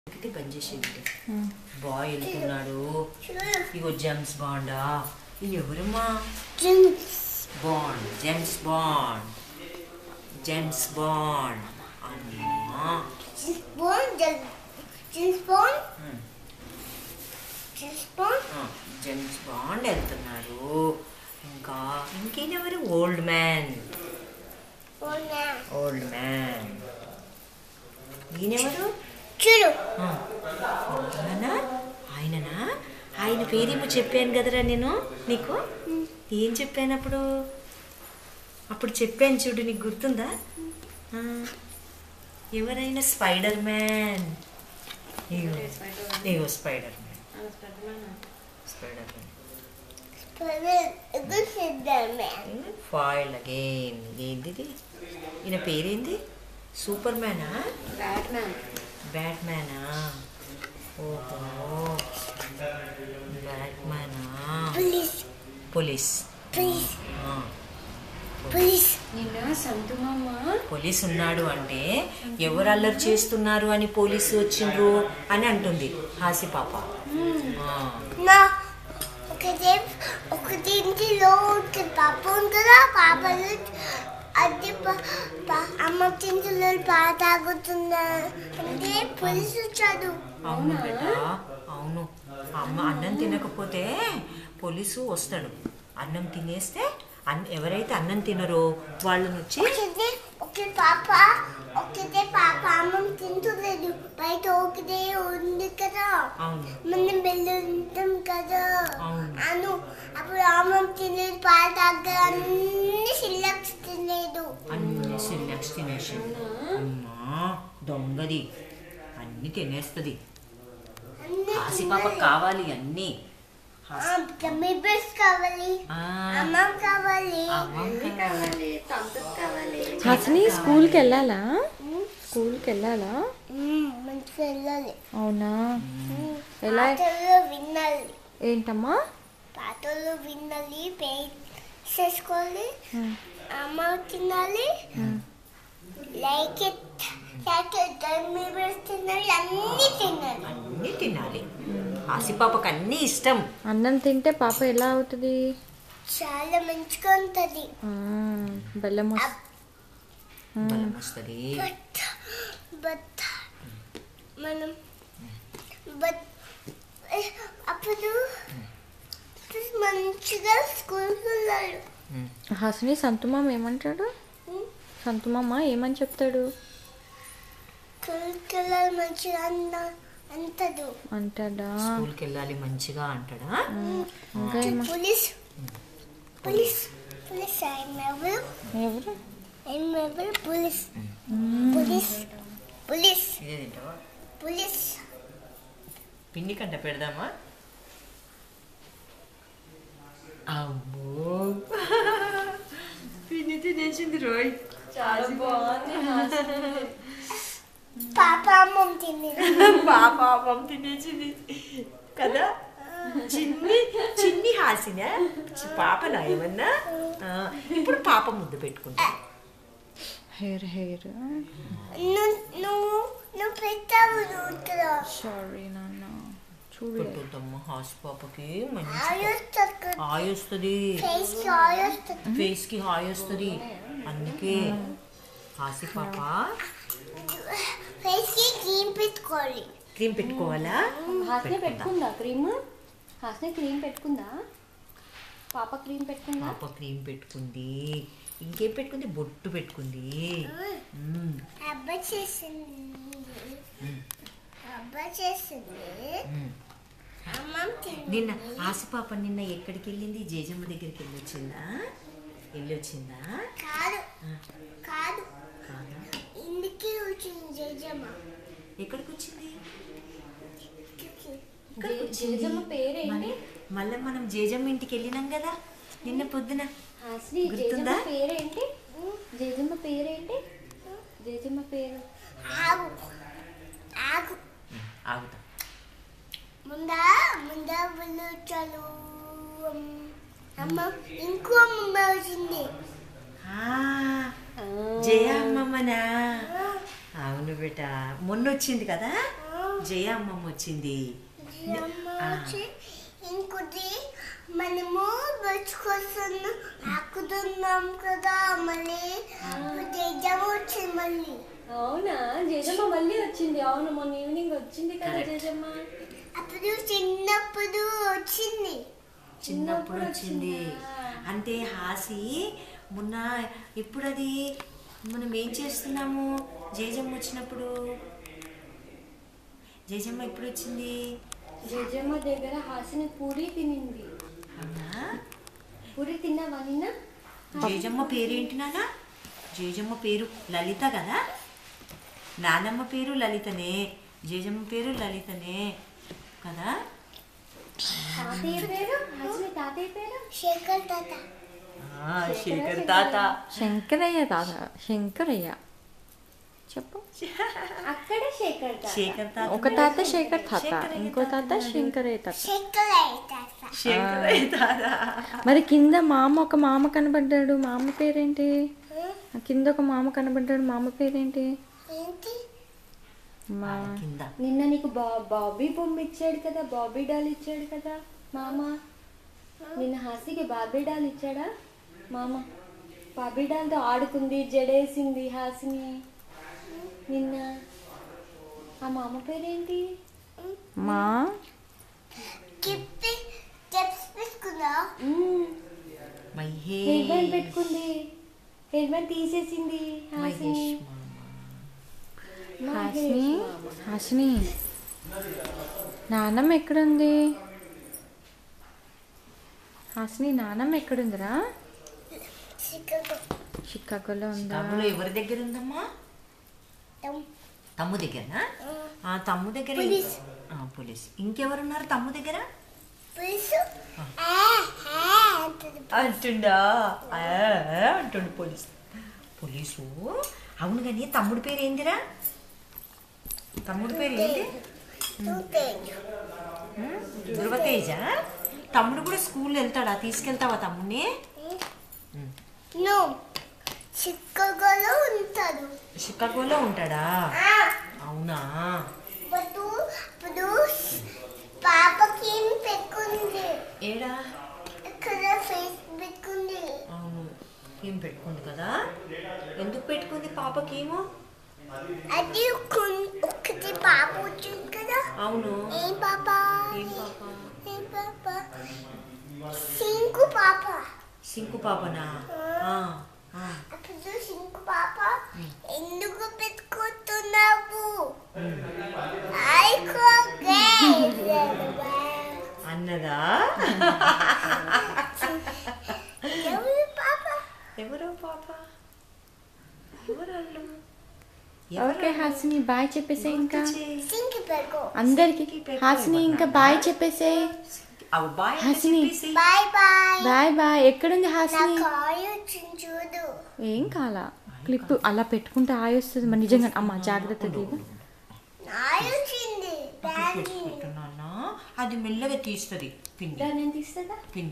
ఇది బంద్ చేసేది బాయ్ వెళ్తున్నాడు ఇగో జేమ్స్ బాండా ఇది ఎవరమ్మా Bond James Bond James Bond అమ్మా ఉమ్. ఆ, జేమ్స్ బాండ్ వెళ్తున్నారు ఇంకా ఇంకేనెవరు ఓల్డ్ మ్యాన్ ఓల్డ్ మ్యాన్ ఈయనెవరు చూడు ఆ, ఆయననా ఆయననా ఆయన పేరేమో చెప్పాను కదరా నేను నీకు ఏం చెప్పాను అప్పుడు అప్పుడు చెప్పాను చూడు నీకు గుర్తుందా ఆ, ఎవరైనా స్పైడర్ మ్యాన్ ఇగో ఇగో స్పైడర్ మ్యాన్ స్పైడర్ మ్యాన్ ఫాయిల్ అగైన్ ఏంటిది ఈయన పేరేంది సూపర్ మ్యానా బ్యాట్ మ్యానా ఓహో బ్యాట్ మ్యానా ప్లీజ్ పోలీస్ ప్లీజ్ ఆ, ప్లీజ్ నిన్న సంతుమమ్మ పోలీస్ ఉన్నాడు అంటే ఎవరు అల్లరి చేస్తున్నారు అని పోలీసు వచ్చిండ్రు అని అంటుంది హాసి పాప ఆ, నా ఒకటి ఒకటి ఇంటిలో ఒక పాప ఉంటుందా పాపలు అది ప- ప- అమ్మ తింటులో పాట తాగుతున్నా అంటే పోలీసు వచ్చాడు అవును బేట అవును అమ్మ అన్నం తినకపోతే పోలీసు వస్తాడు అన్నం తినేస్తే అన్ ఎవరైతే అన్నం తినరో వాళ్ళని వచ్చి ఒకటే ఒక పాప ఒకటే పాప అమ్మ తింటలేదు బయట ఒకటే ఉంది కదా అవును మనం వెళ్ళుంటాం కదా అవును. అను అప్పుడు అమ్మ తినేది పాట తాగా అన్ని సిల్లక్స్ తినేదు అన్ని సిల్లక్స్ తినేసి అమ్మా దొంగది అన్ని తినేస్తుంది అన్ని హాసి పాప కావాలి అన్ని గమ్మీ బెస్ కావాలి ఆ, అమ్మ కావాలి అమ్మమ్మ కావాలి తంతుకు కావాలి హసిని స్కూల్కి వెళ్ళాలా స్కూల్కి వెళ్ళాలా మ్మ్, మంచిగా వెళ్ళాలి అవునా ఎలా పాటలు వినాలి ఏంటమ్మా పాటలు వినాలి పే చేసుకోవాలి అమ్మ తినాలి like it like gummy bears తినాలి అన్ని తినాలి అన్ని తినాలి హాసి పాపకు అన్ని ఇష్టం అన్నం తింటే పాప ఎలా అవుతుంది చాలా మంచిగా ఉంటుంది ఆ, బెల్లం వస్- బలం వస్తుంది బట్ బట్ మనం బట్ అప్పుడు మంచిగా స్కూల్కి వెళ్ళాడు హసిని సంతుమామ ఏమంటాడు సంతుమామ ఏమని చెప్తాడు స్కూల్కి వెళ్ళాలి మంచిగా అన్న అంటదు అంటాడా స్కూల్కి వెళ్ళాలి మంచిగా అంటాడా ఇంకా ఏమ పోలీస్ పోలీస్ పోలీస్ ఐఎమ్ ఎవరు ఎవరు ఐఎమ్ ఎవరు పోలీస్ పోలీస్ పోలీస్ ఇదే తింటావా పోలీస్ పిండి కంట పెడదామా అమ్మో పిండి తినేసింది రోయ్ చాలా బాగుంది పాప అమ్మ తినేది పాప పాపం తినేసింది కదా చిన్ని చిన్ని హాసినా చి- పాపనా ఏమన్నా ఆ, ఇప్పుడు పాప ముద్దు పెట్టుకుంటా హెయిర్ హెయిర్ నువ్వు నువ్వు నువ్వు పెట్టావు నువ్వు సారీ నాన్న చూడు పెట్టుకుంటాము హాసి పాపకి మంచి ఆయుష్ తక్కువ హాయ్ వస్తుంది ఫేస్ కి ఆయుష్ తక్కువ ఫేస్ కి హాయ్ వస్తుంది అందుకే హాసి పాప ఫేస్ కి క్రీమ్ పెట్టుకోవాలి క్రీమ్ పెట్టుకోవాలా హాస్నే పెట్టుకుందా క్రీమ్ హాస్నే క్రీమ్ పెట్టుకుందా పాప క్రీమ్ పెట్టుకుందా పాప క్రీమ్ పెట్టుకుంది ఇంకేం పెట్టుకుంది బొట్టు పెట్టుకుంది మ్మ్. అబ్బా చేసింది అబ్బా చేసింది మ్మ్. అమ్మ తింది నిన్న ఆసి పాప నిన్న ఎక్కడికి వెళ్ళింది జేజమ్మ దగ్గరికి వెళ్ళి వచ్చిందా వెళ్ళి వచ్చిందా కాదు కాదు కాదా ఇందుకే వచ్చింది జేజమ్మ ఎక్కడికి వచ్చింది జే- జేజమ్మ పేరేంటి మళ్ళీ- మళ్ళీ మనం జేజమ్మ ఇంటికి వెళ్ళినాం కదా నిన్న పొద్దున హాస్ని గుర్తుందా? జేజమ్మ పేరేంటి జేజమ్మ పేరేంటి జేజమ్మ పేరు ఆగు ఆగు ఆగుతా ముందా ముందా వెళ్ళొచ్చాను అమ్మ ఇంకో అమ్మ వచ్చింది ఆ, జయ అమ్మమ్మనా అవును బేట మొన్న వచ్చింది కదా జయ అమ్మమ్మ వచ్చింది అమ్మ ఆ. వచ్చి ఇంకోటి మనము వచ్చుకొస్తున్నాం ఆకుతున్నాం కదా మళ్ళీ జేజమ్మ వచ్చింది మళ్ళీ అవునా జేజమ్మ మళ్ళీ వచ్చింది అవును మొన్న ఈవినింగ్ వచ్చింది కదా Correct. జేజమ్మ అప్పుడు చిన్నప్పుడు వచ్చింది చిన్నప్పుడు వచ్చింది వచ్చిందా? అంటే హాసి మొన్న ఎప్పుడు అది మనం ఏం చేస్తున్నాము జేజమ్మ వచ్చినప్పుడు జేజమ్మ ఎప్పుడు వచ్చింది జేజమ్మ దగ్గర హాసిని పూరి తినింది అవునా పూరి తిన్నావా నిన్న జేజమ్మ పేరేంటి నాన్న జేజమ్మ పేరు లలిత కదా నానమ్మ పేరు లలితనే జేజమ్మ పేరు లలితనే కదా తాతయ్య పేరు హాసిని తాతయ్య పేరు శేఖర్ తాత ఆ, శేఖర్ తాత శంకరయ్య తాత శంకరయ్య చెప్పు అక్కడే శేఖర్ తాత శేఖర్ తాత ఒక తాత శేఖర్ తాత శేఖరయ్య ఇంకో తాత తాత శంకరయ్య తాత శేఖర్ తాత శేఖరయ్య తాత మరి కింద మామ ఒక మామ కనబడ్డాడు మామ పేరేంటి ఆ కింద ఒక మామ కనబడ్డాడు మామ పేరేంటి ఏంటి మా కింద నిన్న నీకు బా బాబీ బొమ్మ ఇచ్చాడు కదా బాబీ డాల్ ఇచ్చాడు కదా మామ నిన్న హాసికి బాబీ డాల్ ఇచ్చాడా మామ బాబీ డాల్తో ఆడుకుంది జడేసింది హాసిని నిన్న ఆ మామ పేరేంటి మా కిప్పి స్టెప్స్ పెట్టుకుందా మహేష్ హెయిర్ బ్యాండ్ పెట్టుకుంది హెయిర్ బ్యాండ్ తీసేసింది హాసిని మహేష్ మామ. హాసిని హాసిని నానమ్మ ఎక్కడుంది హాసిని నానమ్మ ఎక్కడుందిరా చిక్కకు చికాగోలో ఉందా తమ్ముడు ఎవరి దగ్గర ఉందమ్మా తమ్ము దగ్గరనా ఆ తమ్ము దగ్గర పోలీస్. ఆ, పోలీస్ ఇంకెవరున్నారు తమ్ము దగ్గర పులుసు ఆ, ఆ అంటది. అంటుండా ఆ, అంటుండు పోలీసు పోలీసు అవును కానీ తమ్ముడి పేరు ఏందిరా తమ్ముడి పేరు ఏంటి తూతేజు. ధృవతేజ తమ్ముడు కూడా స్కూల్ వెళ్తాడా తీసుకెళ్తావా తమ్ముడిని నో చిక్కగలో ఉంటాడు షికాగోలో ఉంటాడా ఆ, అవునా ఇప్పుడు ఇప్పుడు పాపకి ఏం పెట్టుకుంది ఏడా ఇక్కడ ఫేస్ పెట్టుకుంది అవును ఏం పెట్టుకుంది కదా ఎందుకు పెట్టుకుంది పాపకేమో అది కొన్- ఒకటి పాప వచ్చింది కదా అవును ఏం పాప ఏం పాప ఏం పాప సింకు పాప సింకు పాపనా ఆ, ఆ. అప్పుడు సింకు పాప ఎందుకు పెట్టుకుంటున్నావు అయిపోగే అన్నదా ఎవరు పాప ఎవరో పాప ఎవరు వాళ్ళు ఓకే హాసిని బాయ్ చెప్పేసే ఇంకా సింకి పెట్టుకో అందరికి హాసిని ఇంకా బాయ్ చెప్పేసే bye Hasini. Bye bye bye bye ఎక్కడుంది నా హాసిని కాయ వచ్చింది చూడు ఏం కాలా క్లిప్ అలా పెట్టుకుంటే ఆయ వస్తుంది మరి నిజంగా అమ్మ జాగ్రత్త దిగు నాయ వచ్చింది బ్యాంగింగ్ నాన్న అది మెల్లగా తీస్తుంది పిండి నేను తీస్తుందా పిండి